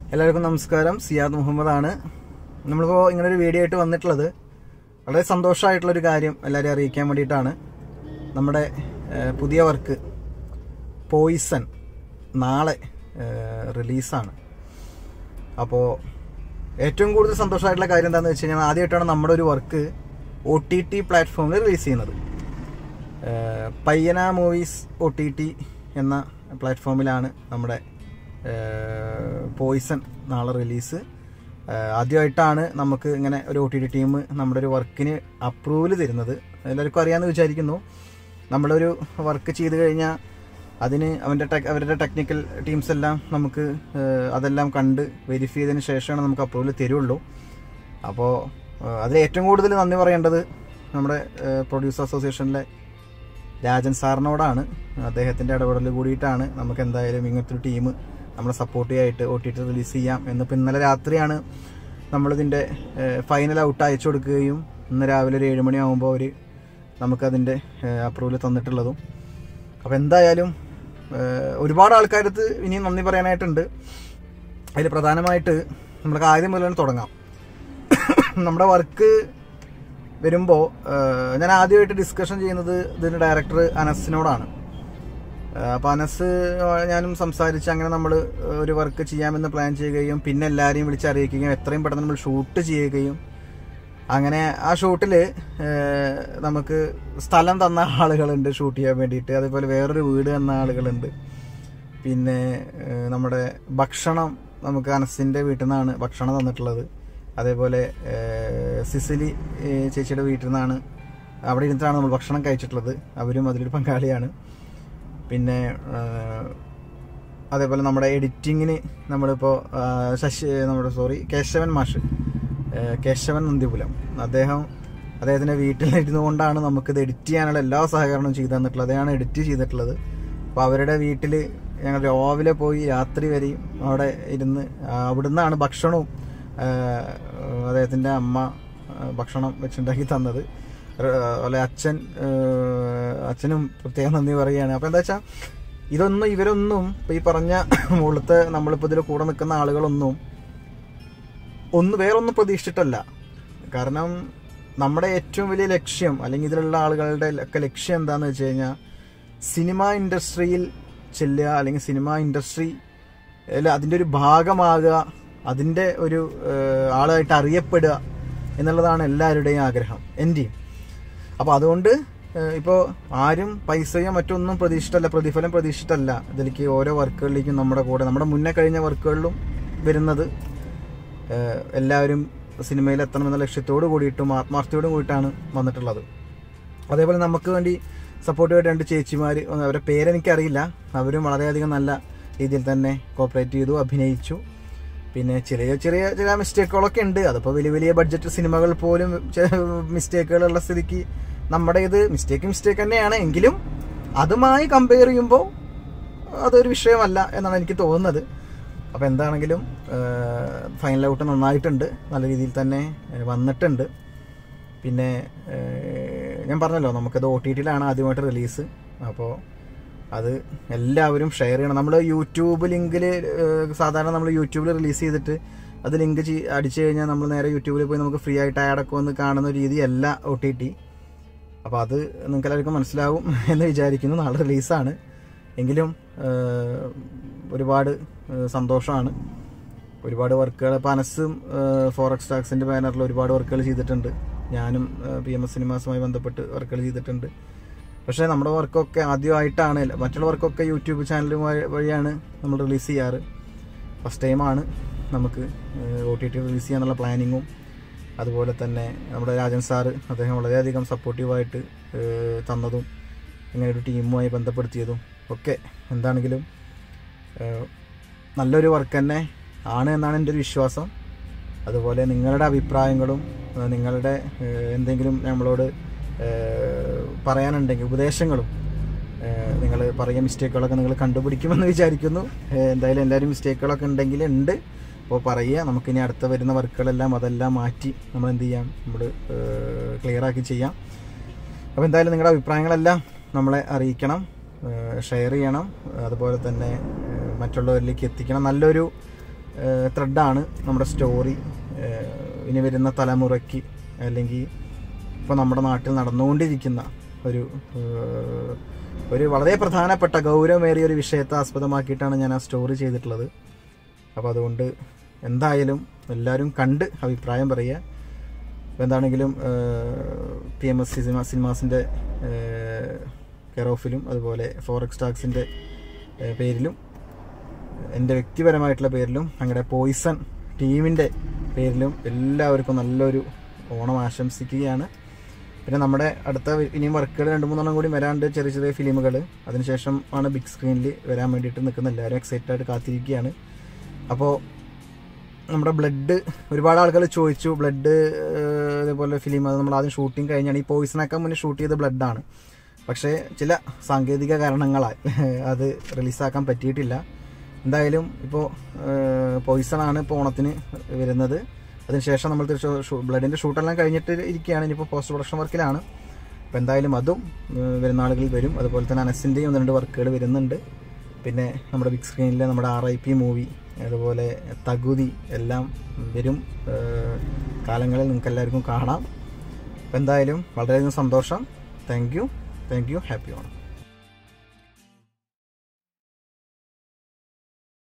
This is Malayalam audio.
എല്ലാവർക്കും നമസ്കാരം സിയാദ് മുഹമ്മദ് ആണ് നമ്മളിപ്പോൾ ഇങ്ങനെ ഒരു വീഡിയോ ആയിട്ട് വന്നിട്ടുള്ളത് വളരെ സന്തോഷമായിട്ടുള്ളൊരു കാര്യം എല്ലാവരെയും അറിയിക്കാൻ വേണ്ടിയിട്ടാണ് നമ്മുടെ ഏഹ്, പുതിയ വർക്ക് പോയിസൺ നാളെ ഏഹ്, റിലീസാണ് അപ്പോൾ ഏറ്റവും കൂടുതൽ സന്തോഷമായിട്ടുള്ള കാര്യം എന്താണെന്ന് വെച്ച് കഴിഞ്ഞാൽ ആദ്യമായിട്ടാണ് നമ്മുടെ ഒരു വർക്ക് ഒ ടി ടി പ്ലാറ്റ്ഫോമിൽ റിലീസ് ചെയ്യുന്നത് ഏഹ് പയ്യന മൂവീസ് ഒ ടി ടി എന്ന പ്ലാറ്റ്ഫോമിലാണ് നമ്മുടെ പോയിസൺ നാളെ റിലീസ് ഏഹ് ആദ്യമായിട്ടാണ് നമുക്ക് ഇങ്ങനെ ഒരു ഒ ടി ടി ടീം നമ്മുടെ ഒരു വർക്കിന് അപ്രൂവൽ തരുന്നത് എല്ലാവർക്കും അറിയാമെന്ന് വിചാരിക്കുന്നു നമ്മളൊരു വർക്ക് ചെയ്ത് കഴിഞ്ഞാൽ അതിന് അവൻ്റെ ടെക് അവരുടെ ടെക്നിക്കൽ ടീംസ് എല്ലാം നമുക്ക് ഏഹ് അതെല്ലാം കണ്ട് വെരിഫൈ ചെയ്തതിന് ശേഷമാണ് നമുക്ക് അപ്രൂവൽ തരുള്ളൂ അപ്പോൾ അതിൽ ഏറ്റവും കൂടുതൽ നന്ദി പറയേണ്ടത് നമ്മുടെ പ്രൊഡ്യൂസർ അസോസിയേഷനിലെ രാജൻ സാറിനോടാണ് അദ്ദേഹത്തിൻ്റെ ഇടപെടൽ കൂടിയിട്ടാണ് നമുക്ക് എന്തായാലും ഇങ്ങനത്തെ ഒരു ടീം നമ്മളെ സപ്പോർട്ട് ചെയ്യായിട്ട് ഒ ടി ടി റിലീസ് ചെയ്യാം എന്നിപ്പോൾ ഇന്നലെ രാത്രിയാണ് നമ്മളിതിൻ്റെ ഫൈനൽ ഔട്ട് അയച്ചു കൊടുക്കുകയും ഇന്ന് രാവിലെ ഒരു ഏഴ് മണിയാകുമ്പോൾ അവർ നമുക്കതിൻ്റെ അപ്രൂവൽ തന്നിട്ടുള്ളതും അപ്പോൾ എന്തായാലും ഏഹ്, ഒരുപാട് ആൾക്കാരത്ത് ഇനിയും നന്ദി പറയാനായിട്ടുണ്ട് അതിൽ പ്രധാനമായിട്ട് നമുക്ക് ആദ്യം മുതൽ തന്നെ തുടങ്ങാം നമ്മുടെ വർക്ക് വരുമ്പോൾ ഞാൻ ആദ്യമായിട്ട് ഡിസ്കഷൻ ചെയ്യുന്നത് ഇതിൻ്റെ ഡയറക്ടർ അനസിനോടാണ് അപ്പോൾ അനസ് ഞാനും സംസാരിച്ച് അങ്ങനെ നമ്മൾ ഒരു വർക്ക് ചെയ്യാമെന്ന് പ്ലാൻ ചെയ്യുകയും പിന്നെ എല്ലാവരെയും വിളിച്ചറിയിക്കുകയും എത്രയും പെട്ടെന്ന് നമ്മൾ ഷൂട്ട് ചെയ്യുകയും അങ്ങനെ ആ ഷൂട്ടിൽ നമുക്ക് സ്ഥലം തന്ന ആളുകളുണ്ട് ഷൂട്ട് ചെയ്യാൻ വേണ്ടിയിട്ട് അതേപോലെ വേറൊരു വീട് തന്ന ആളുകളുണ്ട് പിന്നെ ഏഹ്, നമ്മുടെ ഭക്ഷണം നമുക്ക് അനസിൻ്റെ വീട്ടിൽ നിന്നാണ് ഭക്ഷണം തന്നിട്ടുള്ളത് അതേപോലെ ഏഹ്, സിസിലി ഏഹ്, ചേച്ചിയുടെ വീട്ടിൽ നിന്നാണ് അവിടെ ഇരുന്നിട്ടാണ് നമ്മൾ ഭക്ഷണം കഴിച്ചിട്ടുള്ളത് അവരും അതിലൊരു പങ്കാളിയാണ് പിന്നെ ഏഹ്, അതേപോലെ നമ്മുടെ എഡിറ്റിങ്ങിന് നമ്മളിപ്പോൾ ശശി നമ്മുടെ സോറി കേശവൻ മാഷ് ഏഹ്, കേശവൻ നന്ദിപുലം അദ്ദേഹം അദ്ദേഹത്തിൻ്റെ വീട്ടിലിരുന്നു കൊണ്ടാണ് നമുക്കിത് എഡിറ്റ് ചെയ്യാനുള്ള എല്ലാ സഹകരണവും ചെയ്തു തന്നിട്ടുള്ളത് അദ്ദേഹമാണ് എഡിറ്റ് ചെയ്തിട്ടുള്ളത് അപ്പോൾ അവരുടെ വീട്ടിൽ ഞങ്ങൾ രാവിലെ പോയി രാത്രി വരെയും അവിടെ ഇരുന്ന് ആ, അവിടുന്നാണ് ഭക്ഷണവും ഏഹ്, അദ്ദേഹത്തിൻ്റെ അമ്മ ഏഹ്, ഭക്ഷണം വെച്ചുണ്ടാക്കി തന്നത് അതുപോലെ അച്ഛൻ ഏഹ്, അച്ഛനും പ്രത്യേകം നന്ദി പറയുകയാണ് അപ്പോൾ എന്താ വെച്ചാൽ ഇതൊന്നും ഇവരൊന്നും ഇപ്പം ഈ പറഞ്ഞ മുകളിലത്തെ നമ്മളിപ്പോൾ ഇതിൽ കൂടെ നിൽക്കുന്ന ആളുകളൊന്നും ഒന്ന് വേറൊന്നും പ്രതീക്ഷിച്ചിട്ടല്ല കാരണം നമ്മുടെ ഏറ്റവും വലിയ ലക്ഷ്യം അല്ലെങ്കിൽ ഇതിലുള്ള ആളുകളുടെ ഒക്കെ ലക്ഷ്യം എന്താന്ന് വെച്ച് കഴിഞ്ഞാൽ സിനിമ ഇൻഡസ്ട്രിയിൽ ചെല്ലുക അല്ലെങ്കിൽ സിനിമ ഇൻഡസ്ട്രി അല്ല അതിൻ്റെ ഒരു ഭാഗമാകുക അതിൻ്റെ ഒരു ഏഹ്, ആളായിട്ട് അറിയപ്പെടുക എന്നുള്ളതാണ് എല്ലാവരുടെയും ആഗ്രഹം എൻ്റെയും അപ്പോൾ അതുകൊണ്ട് ഇപ്പോൾ ആരും പൈസയോ മറ്റൊന്നും പ്രതീക്ഷിച്ചിട്ടല്ല പ്രതിഫലം പ്രതീക്ഷിച്ചിട്ടല്ല ഇതിലേക്ക് ഓരോ വർക്കുകളിലേക്കും നമ്മുടെ കൂടെ നമ്മുടെ മുന്നേ കഴിഞ്ഞ വർക്കുകളിലും വരുന്നത് ഏഹ് എല്ലാവരും സിനിമയിൽ എത്തണമെന്ന ലക്ഷ്യത്തോട് കൂടിയിട്ടും ആത്മാർത്ഥയോടും കൂടിയിട്ടാണ് വന്നിട്ടുള്ളത് അതേപോലെ നമുക്ക് വേണ്ടി സപ്പോർട്ട് ചെയ്ത രണ്ട് ചേച്ചിമാർ അവരുടെ പേരെനിക്കറിയില്ല അവരും വളരെയധികം നല്ല രീതിയിൽ തന്നെ കോപ്പറേറ്റ് ചെയ്തു അഭിനയിച്ചു പിന്നെ ചെറിയ ചെറിയ ചില മിസ്റ്റേക്കുകളൊക്കെ ഉണ്ട് അതിപ്പോൾ വലിയ വലിയ ബഡ്ജറ്റ് സിനിമകൾ പോലും മിസ്റ്റേക്കുകളുള്ള സ്ഥിതിക്ക് നമ്മുടെ ഇത് മിസ്റ്റേക്ക് മിസ്റ്റേക്ക് തന്നെയാണ് എങ്കിലും അതുമായി കമ്പയർ ചെയ്യുമ്പോൾ അതൊരു വിഷയമല്ല എന്നാണ് എനിക്ക് തോന്നുന്നത് അപ്പോൾ എന്താണെങ്കിലും ഫൈനൽ ഔട്ട് നന്നായിട്ടുണ്ട് നല്ല രീതിയിൽ തന്നെ ഏഹ്, വന്നിട്ടുണ്ട് പിന്നെ ഏഹ്, ഞാൻ പറഞ്ഞല്ലോ നമുക്കത് ഒ ടി ടിയിലാണ് ആദ്യമായിട്ട് റിലീസ് അപ്പോൾ അത് എല്ലാവരും ഷെയർ ചെയ്യണം നമ്മൾ യൂട്യൂബ് ലിങ്കിൽ സാധാരണ നമ്മൾ യൂട്യൂബിൽ റിലീസ് ചെയ്തിട്ട് അത് ലിങ്ക് അടിച്ചു കഴിഞ്ഞാൽ നമ്മൾ നേരെ യൂട്യൂബിൽ പോയി നമുക്ക് ഫ്രീ ആയിട്ട് ആഡൊക്കെ വന്ന് കാണുന്ന ഒരു രീതിയല്ല ഒ ടി ടി അപ്പോൾ അത് നിങ്ങൾക്ക് എല്ലാവർക്കും മനസ്സിലാവും എന്ന് വിചാരിക്കുന്നു നാളെ റിലീസാണ് എങ്കിലും ഏഹ്, ഒരുപാട് ഏഹ്, സന്തോഷമാണ് ഒരുപാട് വർക്കുകൾ ഇപ്പോൾ അനസും ഫോറക്സ് ടാക്സിൻ്റെ ബാനറിൽ ഒരുപാട് വർക്കുകൾ ചെയ്തിട്ടുണ്ട് ഞാനും പി എം എസ് സിനിമാസുമായി ബന്ധപ്പെട്ട് വർക്കുകൾ ചെയ്തിട്ടുണ്ട് പക്ഷേ നമ്മുടെ വർക്കൊക്കെ ആദ്യമായിട്ടാണ് മറ്റുള്ള വർക്കൊക്കെ യൂട്യൂബ് ചാനൽ വഴിയാണ് നമ്മൾ റിലീസ് ചെയ്യാറ് ഫസ്റ്റ് ടൈമാണ് നമുക്ക് ഒ ടി ടി റിലീസ് ചെയ്യാന്നുള്ള പ്ലാനിങ്ങും അതുപോലെ തന്നെ നമ്മുടെ രാജൻ സാറ് അദ്ദേഹം വളരെയധികം സപ്പോർട്ടീവായിട്ട് ഏഹ്, തന്നതും ഇങ്ങനെ ഒരു ടീമുമായി ബന്ധപ്പെടുത്തിയതും ഒക്കെ എന്താണെങ്കിലും ഏഹ്, നല്ലൊരു വർക്ക് തന്നെ ആണ് എന്നാണ് എൻ്റെ ഒരു വിശ്വാസം അതുപോലെ നിങ്ങളുടെ അഭിപ്രായങ്ങളും ഏഹ്, നിങ്ങളുടെ ഏഹ്, എന്തെങ്കിലും നമ്മളോട് ഏഹ്, പറയാനുണ്ടെങ്കിൽ ഉപദേശങ്ങളും നിങ്ങൾ പറയുന്ന മിസ്റ്റേക്കുകളൊക്കെ നിങ്ങൾ കണ്ടുപിടിക്കുമെന്ന് വിചാരിക്കുന്നു ഏഹ്, എന്തായാലും എല്ലാവരും മിസ്റ്റേക്കുകളൊക്കെ ഉണ്ടെങ്കിൽ ഉണ്ട് അപ്പോൾ പറയുക നമുക്കിനി അടുത്ത വരുന്ന വർക്കുകളെല്ലാം അതെല്ലാം മാറ്റി നമ്മൾ എന്ത് ചെയ്യാം നമ്മൾ ക്ലിയർ ആക്കി ചെയ്യാം അപ്പോൾ എന്തായാലും നിങ്ങളുടെ അഭിപ്രായങ്ങളെല്ലാം നമ്മളെ അറിയിക്കണം ഷെയർ ചെയ്യണം അതുപോലെ തന്നെ ഏഹ്, മറ്റുള്ളവരിലേക്ക് എത്തിക്കണം നല്ലൊരു ത്രെഡാണ് നമ്മുടെ സ്റ്റോറി ഇനി വരുന്ന തലമുറയ്ക്ക് അല്ലെങ്കിൽ ഇപ്പോൾ നമ്മുടെ നാട്ടിൽ നടന്നുകൊണ്ടിരിക്കുന്ന ഒരു ഏഹ്, ഒരു വളരെ പ്രധാനപ്പെട്ട ഗൗരവമേറിയ ഒരു വിഷയത്തെ ആസ്പദമാക്കിയിട്ടാണ് ഞാൻ ആ സ്റ്റോറി ചെയ്തിട്ടുള്ളത് അപ്പോൾ അതുകൊണ്ട് എന്തായാലും എല്ലാവരും കണ്ട് അഭിപ്രായം പറയുക അപ്പോൾ എന്താണെങ്കിലും പി എം എസ് സിനിമ സിനിമാസിൻ്റെ കെയർ ഓഫിലും അതുപോലെ ഫോറക്സ് ടാക്സിൻ്റെ പേരിലും എൻ്റെ വ്യക്തിപരമായിട്ടുള്ള പേരിലും ഞങ്ങളുടെ പോയിസൺ ടീമിൻ്റെ പേരിലും എല്ലാവർക്കും നല്ലൊരു ഓണം ആശംസിക്കുകയാണ് പിന്നെ നമ്മുടെ അടുത്ത ഇനിയും വർക്കുകൾ രണ്ട് മൂന്നെണ്ണം കൂടി വരാണ്ട് ചെറിയ ചെറിയ ഫിലിമുകൾ അതിനുശേഷം ആണ് ബിഗ് സ്ക്രീനിൽ വരാൻ വേണ്ടിയിട്ട് നിൽക്കുന്ന എല്ലാവരും എക്സൈറ്റഡ് ആയിട്ട് കാത്തിരിക്കുകയാണ് അപ്പോൾ നമ്മുടെ ബ്ലഡ് ഒരുപാട് ആളുകൾ ചോദിച്ചു ബ്ലഡ് ഇതേപോലെ ഫിലിം അത് നമ്മൾ ആദ്യം ഷൂട്ടിങ് കഴിഞ്ഞാണ് ഈ പോയിസണൊക്കെ മുന്നേ ഷൂട്ട് ചെയ്ത ബ്ലഡാണ് പക്ഷേ ചില സാങ്കേതിക കാരണങ്ങളാൽ അത് റിലീസാക്കാൻ പറ്റിയിട്ടില്ല എന്തായാലും ഇപ്പോൾ പോയിസൺ ആണ് ഇപ്പോൾ ഓണത്തിന് വരുന്നത് അതിനുശേഷം നമ്മൾ തിരിച്ച് ബ്ലഡിൻ്റെ ഷൂട്ടെല്ലാം കഴിഞ്ഞിട്ട് ഇരിക്കുകയാണ് ഇനിയിപ്പോൾ പോസ്റ്റ് പ്രൊഡക്ഷൻ വർക്കിലാണ് അപ്പോൾ എന്തായാലും അതും ഏഹ്, വരുന്ന ആളുകളിൽ വരും അതുപോലെ തന്നെ അനസിൻ്റെയും ഒന്ന് രണ്ട് വർക്കുകൾ വരുന്നുണ്ട് പിന്നെ നമ്മുടെ ബിഗ് സ്ക്രീനിലെ നമ്മുടെ ആർ ഐ പി മൂവി അതുപോലെ തകുതി എല്ലാം വരും ഏഹ്, കാലങ്ങളിൽ നിങ്ങൾക്ക് എല്ലാവർക്കും കാണാം അപ്പോൾ എന്തായാലും വളരെയധികം സന്തോഷം thank you thank you happy Onam